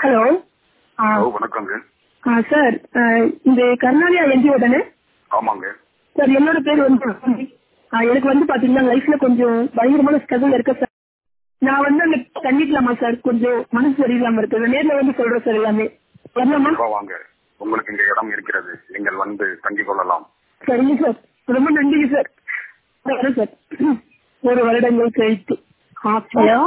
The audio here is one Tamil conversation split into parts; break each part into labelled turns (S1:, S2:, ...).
S1: ஹலோ
S2: ஹலோ வணக்கங்க
S1: சார் இந்த கர்நாடகா என்ஜிஓ தானே
S2: ஆமாங்க
S1: சார் என்னோட பேர் வந்து ஆ, எனக்கு வந்து பாத்தீங்கன்னா லைஃப்ல கொஞ்சம் பயங்கரமான ஸ்ட்ரகிள் இருக்கு சார் நான் வந்து அங்க தண்ணிக்கலாமா சார் கொஞ்சம் மனசு சரியில்லாம இருக்கு நேர்ல வந்து சொல்றேன் சார் எல்லாமே வரலாமா
S2: கண்டிப்பா வாங்க உங்களுக்கு இங்க இடம் இருக்கிறது நீங்கள் வந்து தங்கிக் கொள்ளலாம்
S1: சரிங்க சார் ரொம்ப நன்றிங்க சார் வரேன் சார் ஒரு வருடங்கள் கழித்து
S3: ஹலோ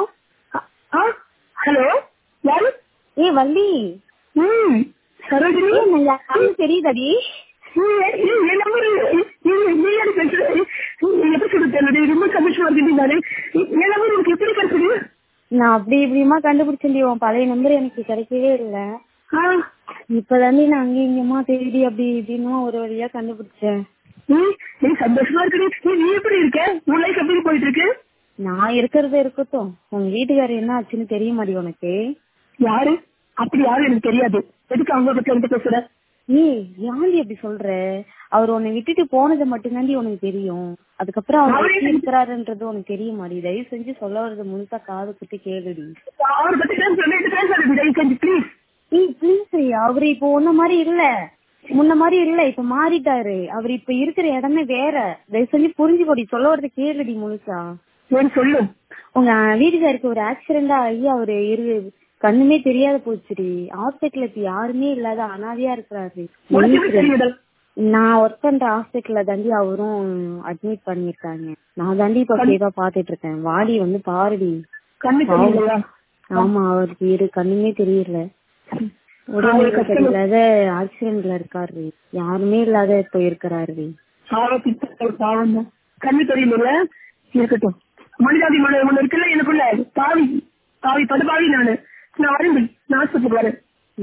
S1: ஆ ஹலோ யாரு
S3: ஏ வள்ளி
S1: ம் சரோஜினி
S3: ஏ நான் யாருன்னு தெரியுதாடி
S1: ம், ஏய், என் number, ஏய், நீ யாரு பேசுற? நீ எப்படி சொல்றது தெரியல, ரொம்ப சந்தோஷமா இருக்கு நானு என் number உனக்கு எப்படி கிடைச்சது
S3: நான் அப்படி இப்படிமா கண்டுபிடிச்சேன்டி உன் பழைய நம்பர் எனக்கு கிடைக்கவே இல்ல
S1: ஆ,
S3: இப்பதாண்டி நான் அங்கேயும் இங்கேயுமா தேடி அப்படி இப்படின்னு ஒரு வழியா கண்டுபிடிச்சேன்
S1: ஏய், ஏய், சந்தோஷமா இருக்கு ஏய், நீ எப்படி இருக்க உன் லைஃப் எப்படி போயிட்டு இருக்கு
S3: நான் இருக்கிறது இருக்கட்டும் உங்க வீட்டுக்காரர் என்ன ஆச்சுன்னு தெரிய மாடி உனக்கு
S1: யாரு அப்படி யாரும் எனக்கு தெரியாது எதுக்கு அவங்க பத்தி என்கிட்ட பேசுற
S3: ஏய் ஏன்டி அப்படி சொல்ற அவர் உன்னை விட்டுட்டு போனது மட்டும்தாண்டி உனக்கு தெரியும் அதுக்கப்புறம் அவர்
S1: அவரே
S3: எப்படி இருக்கிறாருன்றது உனக்கு தெரிய மாடி தயவு செஞ்சு சொல்ல வர்றது முழுசா காது குத்தி கேளுடி
S1: அவரை பத்தி தான் சொல்லிட்டு பேசாத தயவு செஞ்சு ப்ளீஸ்
S3: ஏய் ப்ளீஸ் அவரு இப்போ உன்ன மாதிரி இல்ல முன்ன மாதிரி இல்ல இப்ப மாறிட்டாரு அவர் இப்ப இருக்கிற இடமே வேற தயவு செஞ்சு புரிஞ்சுக்கோடி சொல்ல வரது கேளுடி முழுசா
S1: ஏன் சொல்லு
S3: உங்க வீட்டுக்காருக்கு ஒரு ஆக்சிடென்ட் ஆகி அவரு இரு கண்ணுமே தெரியாத போச்சுடி ஹாஸ்பிட்டல் இப்ப யாருமே இல்லாத அனாதையா இருக்கிறாரு
S1: உனக்கு எப்படி தெரியுது
S3: நான் ஒர்க் பண்ற ஹாஸ்பிட்டல்ல தாண்டி அவரும் அட்மிட் பண்ணிருக்காங்க நான் தாண்டி இப்ப சேவா பாத்துட்டு இருக்கேன் வாடி வந்து பாருடி
S1: கண்ணு தெரியலையா
S3: ஆமா அவருக்கு இரு கண்ணுமே தெரியல உடம்பு
S1: அவருக்கு கஷ்டம்
S3: சரியில்லாத ஆக்சிடென்ட்ல இருக்காரு யாருமே இல்லாத இப்ப இருக்கிறாரு
S1: பாவம் பாவம் தான் கண்ணு தெரியல இருக்கட்டும் மனிதாபி மன ஒண்ணு இருக்குல்ல எனக்குள்ள பாவி பாவி படுபாவி நானு நான் வரேன் நான் ஆஸ்பத்திரிக்கு வரேன்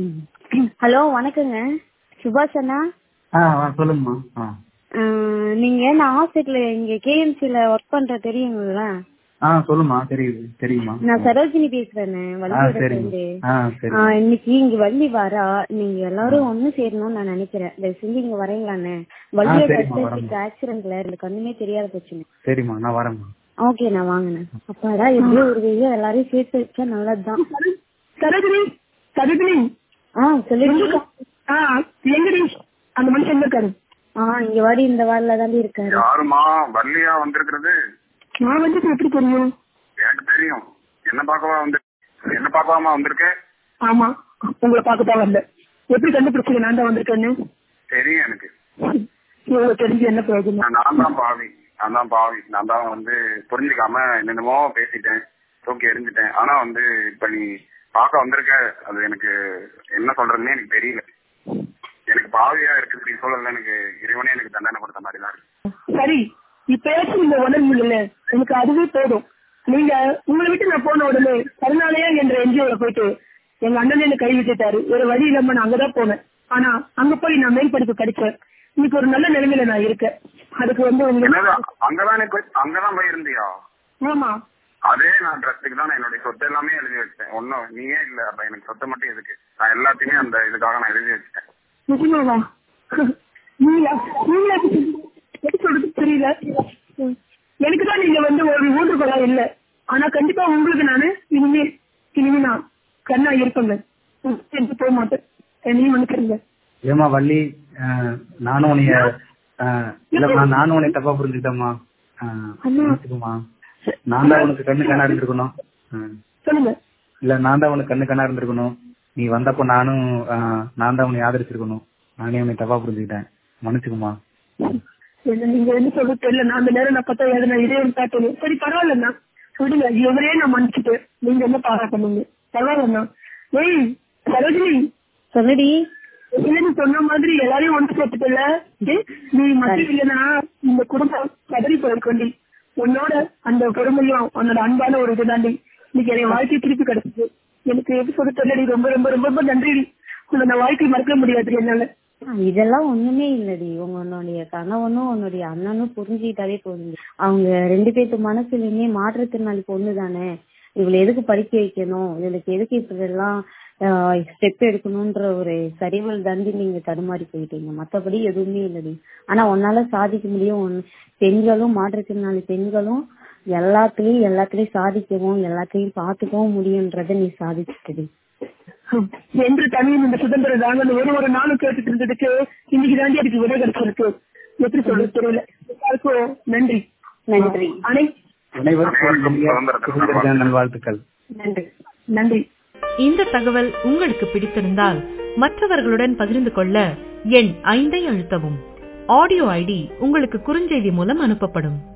S3: ஹலோ வணக்கங்க சுபாஷ் அண்ணா
S4: ஆ ஆ, சொல்லுங்கம்மா ஆ
S3: அஹ், நீங்க நான் ஹாஸ்பிட்டல் இங்க கேஎம்சில ஒர்க் பண்ற தெரியுங்களா
S4: ஆ சொல்லுமா தெரியுது தெரியுமா
S3: நான் சரோஜினி பேசுறேன்
S4: ஆ
S3: வள்ளியோட
S4: சரிங்க
S3: ஃப்ரெண்டு
S4: ஆ சரி
S3: ஆஹ் இன்னைக்கு இங்க வள்ளி வரா நீங்க எல்லாரும் ஒண்ணு சேரணும்னு நான் நினைக்கிறேன் தயவு செஞ்சு இங்க வரீங்களாண்ணே வள்ளியோட
S4: சரிம்மா,
S3: அட்வர்டைஸ் ஆக்சிடென்ட்ல இந்த கண்ணுமே தெரியாத போச்சுங்க
S4: சரிம்மா நான் வரேம்மா
S3: ஓகே நான் வாங்கினே அப்பாடா எப்படியோ ஒரு வழியா எல்லாரையும் சேர்த்து வச்சா நல்லதுதான்
S1: சரோஜினி சரோஜினி
S3: ஆ சொல்லுங்க
S1: எங்க ஆ எங்கடி அந்த மனுஷன் எங்க இருக்காரு
S3: ஆ இங்க வாடி இந்த வார்டில தாண்டி இருக்காரு
S2: யாருமா வள்ளியா வந்திருக்கிறது
S1: நான் வந்து எப்படி தெரியும்
S2: எனக்கு தெரியும் என்ன பார்க்கவா வந்து என்ன பார்க்கவாமா வந்திருக்க
S1: ஆமா உங்களை பார்க்கத்தான் வந்தேன் எப்படி கண்டுபிடிச்சீங்க நான் தான் வந்திருக்கேன்னு
S2: தெரியும் எனக்கு
S1: உங்களுக்கு தெரிஞ்சு என்ன பிரயோஜனம்
S2: நான் நான் தான் பாவி நான் தான் பாவி நான் தான் வந்து புரிஞ்சுக்காம என்னென்னமோ பேசிட்டேன் தூக்கி எரிஞ்சிட்டேன் ஆனா வந்து இப்ப நீ பார்க்க வந்திருக்க அது எனக்கு என்ன சொல்றதுன்னே எனக்கு தெரியல எனக்கு பாவியா இருக்கக்கூடிய சூழல்ல எனக்கு இறைவனே எனக்கு தண்டனை கொடுத்த மாதிரி தான் இருக்கு
S1: சரி இப்பயாச்சும் நீங்க உணர்வுல எனக்கு அதுவே போதும் நீங்க உங்களை விட்டு நான் போன உடனே கருணாலயா என்ற என்ஜிஓல போயிட்டு எங்க அண்ணன் என்ன கை விட்டுட்டாரு வேற வழி இல்லாம நான் அங்கதான் போனேன் ஆனா அங்க போய் நான் மேல் படிப்பு படிச்சேன் இன்னைக்கு ஒரு நல்ல நிலைமையில நான் இருக்கேன் அதுக்கு வந்து
S2: என்னது
S1: உங்க
S2: அங்கதான் எனக்கு அங்கதான் போயிருந்தியா
S1: ஆமா
S2: அதே நான் ட்ரஸ்ட்டுக்கு தான் நான் என்னுடைய சொத்து எல்லாமே எழுதி வச்சேன் ஒன்னும் நீயே இல்ல அப்ப எனக்கு சொத்து மட்டும் எதுக்கு நான் எல்லாத்தையுமே அந்த இதுக்காக நான் எழுதி வச்சிட்டேன்
S1: நிஜமாவா நீங்களா நீங்களா எப்படி சொல்றது தெரியல எனக்கு தான் நீங்க வந்து ஒரு ஊன்றுகோலா இல்ல ஆனா கண்டிப்பா உங்களுக்கு நானு இனிமே இனிமே நான் கண்ணா இருப்பேங்க எனக்கு போக மாட்டேன் என்னையும் மன்னிச்சிருங்க
S4: ஏமா வள்ளி ஆ, நானும் உன்னைய ஆ, இல்லம்மா நானும் உன்னை தப்பா புரிஞ்சுக்கிட்டேம்மா ஆ, மன்னிச்சுக்கோம்மா நான் தான் உனக்கு கண்ணு கண்ணா இருந்திருக்கணும் ஆ.
S1: சொல்லுங்க
S4: இல்ல நான் தான் உனக்கு கண்ணு கண்ணா இருந்திருக்கணும் நீ வந்தப்போ நானும் ஆ, நான் தான் உன்னை ஆதரிச்சிருக்கணும் நானே உன்னை தப்பா புரிஞ்சுக்கிட்டேன் மன்னிச்சுக்குமா
S1: என்ன நீங்க என்ன சொல்றது தெரியல நான் அந்த நேரம் நான் பார்த்தா எதனா இதே காட்டணும் சரி பரவாயில்லண்ணா விடுங்க இவரே நான் மன்னிச்சுட்டேன் நீங்க என்ன பாராட்டணுங்க பரவாயில்லண்ணா ஏய் சரோஜினி
S3: சொல்லுடி
S1: இல்ல நீ சொன்ன மாதிரி எல்லாரையும் ஒன்று சேர்த்துட்டல நீ மட்டும் இல்லனா இந்த குடும்பம் கதறி போயிருக்கோண்டி உன்னோட அந்த பொறுமையும் உன்னோட அன்பான ஒரு இதுதாண்டி இன்னைக்கு என் வாழ்க்கை திருப்பி கிடைச்சது எனக்கு எப்படி சொல்ல தெரியலடி ரொம்ப ரொம்ப ரொம்ப ரொம்ப நன்றி உன்னை நான் வாழ்க்கை மறக்க முடியாது என்னால
S3: இதெல்லாம் ஒண்ணுமே இல்லடி உன்னுடைய கணவனும் உன்னுடைய அண்ணனும் புரிஞ்சுக்கிட்டாலே போதும் அவங்க ரெண்டு பேர்த்து மனசுலயுமே மாற்றுத்திறனாளி பொண்ணு தானே இவளை எதுக்கு படிக்க வைக்கணும் இவளுக்கு எதுக்கு இப்படி எல்லாம் ஸ்டெப் எடுக்கணும்ன்ற ஒரு சரிவல் தாண்டி நீங்க தடுமாறி போயிட்டீங்க மத்தபடி எதுவுமே இல்லடி ஆனா உன்னால சாதிக்க முடியும் உன் பெண்களும் மாற்றுத்திறனாளி பெண்களும் எல்லாத்துலயும் எல்லாத்துலயும் சாதிக்கவும் எல்லாத்தையும் பாத்துக்கவும் முடியும்ன்றத நீ சாதிச்சிட்டடி
S1: ஹம், என்று தனியும் இந்த சுதந்திர தாங்கன்னு ஒரு ஒரு நாளும் கேட்டுட்டு இருந்ததுக்கு இன்னைக்கு தாண்டி அதுக்கு விடை கிடைச்சிருக்கு எப்படி சொல்றது தெரியல எல்லாருக்கும் நன்றி
S3: நன்றி
S1: அனை
S4: அனைவருக்கும் இனிய சுதந்திர தின நல்வாழ்த்துக்கள்
S3: நன்றி
S1: நன்றி
S5: இந்த தகவல் உங்களுக்கு பிடித்திருந்தால் மற்றவர்களுடன் பகிர்ந்து கொள்ள எண் ஐந்தை அழுத்தவும் ஆடியோ ஐடி உங்களுக்கு குறுஞ்செய்தி மூலம் அனுப்பப்படும்